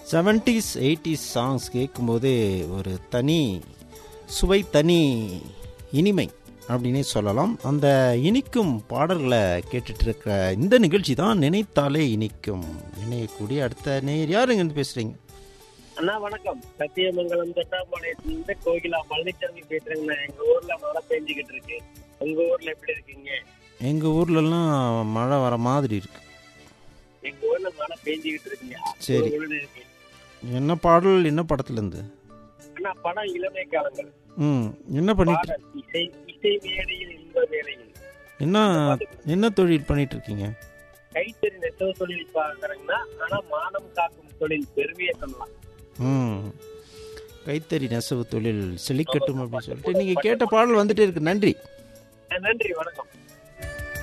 Seventies eighties songs கேட்கும்போதே ஒரு தனி சுவை தனி இனிமை அப்படின்னே சொல்லலாம் அந்த இனிக்கும் பாடல்களை கேட்டுட்டு இருக்கிற இந்த நிகழ்ச்சி தான் நினைத்தாலே இனிக்கும் இணையக்கூடிய அடுத்த நேர் யாருங்க இருந்து பேசுறீங்க அண்ணா வணக்கம் சத்தியமங்கலம் தொட்டாம்பாளையத்துல இருந்து கோகிலா பழனிசாமி பேசுறேங்கண்ணா எங்க ஊர்ல மழை பெஞ்சுக்கிட்டு இருக்கு உங்க ஊர்ல எப்படி இருக்கீங்க எங்கள் ஊர்லலாம் மழை வர மாதிரி இருக்கு எங்க ஊர்ல மழை பெஞ்சுக்கிட்டு இருக்குங்க சரி. உங்க ஊர்ல இருக்கு. என்ன பாடல் என்ன படத்துலேருந்து அண்ணா படம் இளமை காலங்கள் ம் என்ன பண்ணிட்டு பாடல் இசை இசை மேடையில் இன்ப வேலையில் என்ன என்ன தொழில் பண்ணிட்டு இருக்கீங்க கைத்தறி நெசவு தொழில் பாக்குறேங்கன்னா ஆனா மானம் காக்கும் தொழில் பெருமையை சொல்லலாம் ம் கைத்தறி நெசவு தொழில் செழிக்கட்டும் அப்படின்னு சொல்லிட்டு நீங்கள் கேட்ட பாடல் வந்துட்டே இருக்கு நன்றி நன்றி வணக்கம்